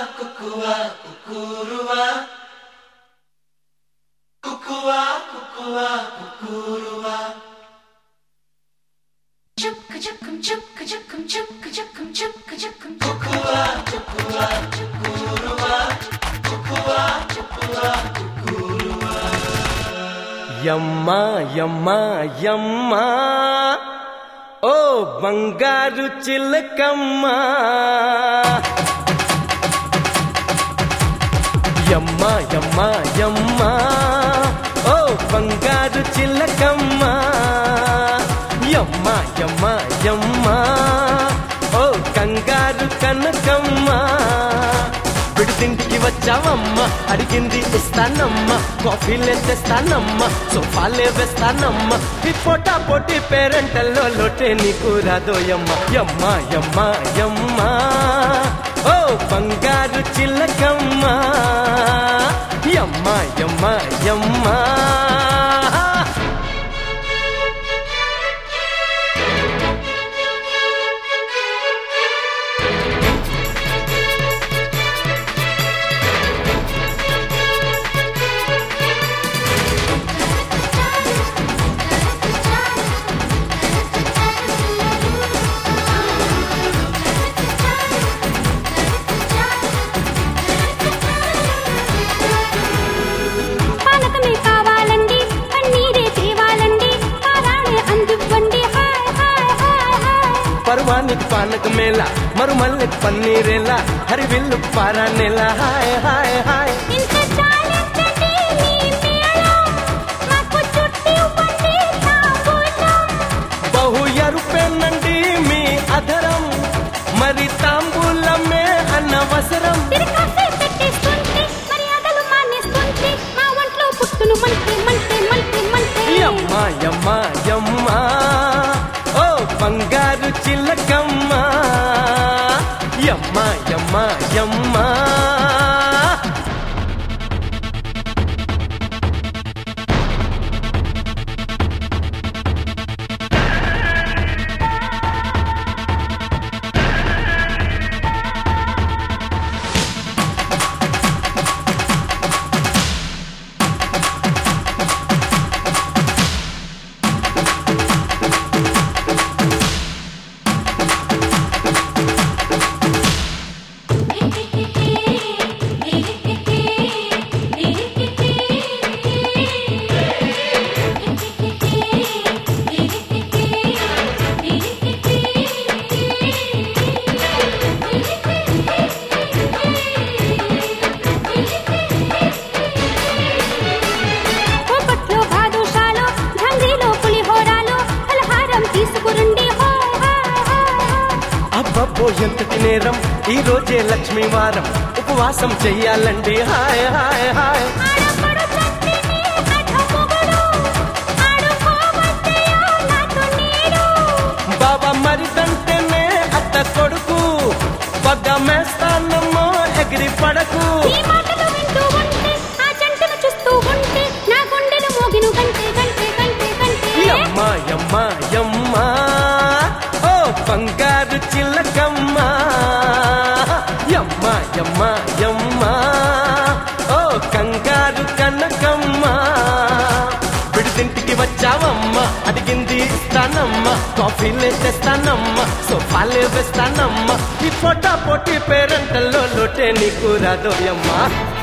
కుక్కువా కుక్కురువా కుక్కువా కుక్కువా కుక్కురువా Chukka chukkum chukka chukkum chukka chukkum chukka chukkum కుక్కువా కుక్కువా కుక్కురువా కుక్కువా కుక్కువా కుక్కురువా యమ్మ యమ్మ యమ్మ ఓ బంగారు చిలకమ్మ యమ్మ యమ్మ యమ్మ ఓ బంగారు చిలకమ్మ యమ్మ యమ్మ యమ్మ ఓ కంగారు కనకమ్మ విడిదింటికి వచ్చావమ్మ అడిగింది ఇస్తానమ్మ కాఫీలే తెస్తానమ్మ సోఫాలే వేస్తానమ్మ ఈ పోటా పోటీ పేరెంటల్లో లోటే నీకు రాదోయమ్మ యమ్మ యమ్మ యమ్మ ఓ బంగారు చిల్లకమ్మ యమ్మ యమ్మ యమ్మ పానకమే కావాలండి పన్నీరే తేవాలండి పారాణే అందివ్వండి హాయ్ హాయ్ హాయ్ హాయ్ పర్వానికి పానక మేళ మరుమల్లెకి పన్నీరేలా హరివిల్లు పారానేలా హాయ్ హాయ్ హాయ్ ఇంత చాలించండి మీ మేళం మాకు చుట్టివ్వండి తాంబూలం బహు ఎరుపేనండి మీ అధరం మరి తాంబూలమే అనవసరం తిరకాసే పెట్టేస్తుంటే మర్యాదలు మానేస్తుంటే మా ఒంట్లో పుట్టును మంటే మంటే మంటే మంటే యమ్మ యమ్మ యమ్మ ఓ బంగారు చిల్లకమ్మ యమ్మ యమ్మ యమ్మ కోపట్లో బాదుషాలు ఝంగ్రీలో పులిహోరాలు ఫలహారం తీసుకురండి హాయ్ హాయ్ హాయ్ హాయ్ అబ్బబ్బో ఎంతటి నేరం ఈ రోజే లక్ష్మీ వారం ఉపవాసం చెయ్యాలండి హాయ్ హాయ్ హాయ్ ఆడపడు చట్టిని కథ పొగడు ఆడుకోవద్దయో నాతో నీడు బాబా మరిదంటేనే అత్త కొడుకు పగ్గ మేస్తానమ్మో ఎగిరి పడకు ఈ మాటలు వింటూ ఉంటే ఆ జంటను చూస్తూ ఉంటే నా గుండెలు మోగిను గంటే గంటే గంటే గంటే యమ్మ యమ్మ యమ్మ ఓ బంగారు చిల్లకమ్మ యమ్మ యమ్మ యమ్మ ఓ కంగారు కనకమ్మ విడిదింటికి వచ్చావమ్మ అడిగింది ఇస్తానమ్మ కాఫీలే తెస్తానమ్మ సోఫాలే వేస్తానమ్మ ఈ పోటా పోటీ పేరంటల్లో లోటే నీకు రాదోయమ్మ